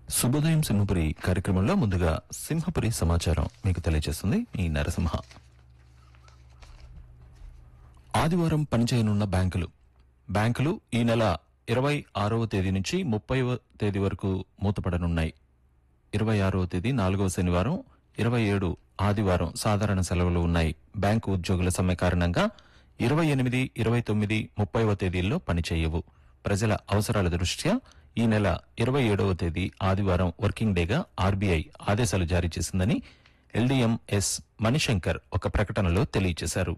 శుభోదయం సింహపురి కార్యక్రమంలో ముందుగా సింహపురి సమాచారం మీకు తెలియజేస్తుంది మీ నరసింహ ఆదివారం పనిచేయనున్న బ్యాంకులు బ్యాంకులు ఈ నెల ఇరవై ఆరవ తేదీ నుంచి ముప్పైవ తేదీ వరకు మూతపడనున్నాయి ఇరవై ఆరవ తేదీ నాలుగవ శనివారం ఇరవై ఏడు ఆదివారం సాధారణ సెలవులు ఉన్నాయి బ్యాంకు ఉద్యోగుల సమ్మె కారణంగా ఇరవై ఎనిమిది ఇరవై తొమ్మిది ముప్పైవ తేదీల్లో పనిచేయవు ప్రజల అవసరాల దృష్ట్యా ఈ నెల ఇరవై ఏడవ తేదీ ఆదివారం వర్కింగ్ డేగా ఆర్బీఐ ఆదేశాలు జారీ చేసిందని ఎల్డీఎం ఎస్ మణిశంకర్ ఒక ప్రకటనలో తెలియజేశారు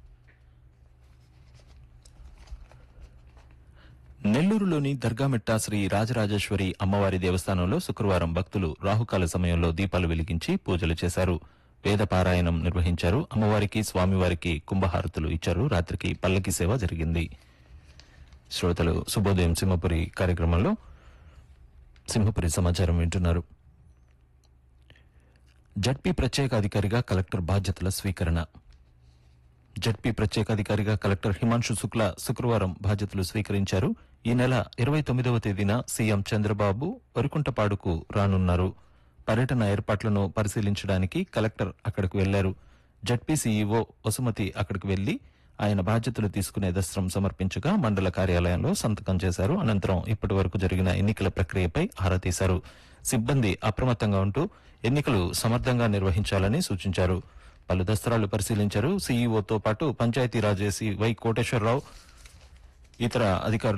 నెల్లూరులోని దర్గామిట్ట శ్రీ రాజరాజేశ్వరి అమ్మవారి దేవస్థానంలో శుక్రవారం భక్తులు రాహుకాల సమయంలో దీపాలు వెలిగించి పూజలు చేశారు వేద పారాయణం నిర్వహించారు అమ్మవారికి స్వామివారికి కుంభహారతులు ఇచ్చారు రాత్రికి పల్లకి సేవ జరిగింది శ్రోతలు శుభోదయం సింహపురి కార్యక్రమంలో సింహపురి సమాచారం వింటున్నారు జడ్పీ ప్రత్యేక అధికారిగా కలెక్టర్ బాధ్యతల స్వీకరణ జడ్పీ ప్రత్యేక అధికారిగా కలెక్టర్ హిమాంశు శుక్ల శుక్రవారం బాధ్యతలు స్వీకరించారు ఈ నెల ఇరవై తొమ్మిదవ తేదీన సీఎం చంద్రబాబు వరికుంటపాడుకు రానున్నారు పర్యటన ఏర్పాట్లను పరిశీలించడానికి కలెక్టర్ అక్కడికి వెళ్లారు జడ్పీ సీఈఓ వసుమతి అక్కడికి వెళ్లి ఆయన బాధ్యతలు తీసుకునే దస్త్రం సమర్పించగా మండల కార్యాలయంలో సంతకం చేశారు అనంతరం ఇప్పటి వరకు జరిగిన ఎన్నికల ప్రక్రియపై ఆరా తీశారు సిబ్బంది అప్రమత్తంగా ఉంటూ ఎన్నికలు సమర్థంగా నిర్వహించాలని సూచించారు పలు దస్త్రాలు పరిశీలించారు సీఈఓతో పాటు పంచాయతీరాజ్ ఏసీ వై కోటేశ్వరరావు ఇతర అధికారులు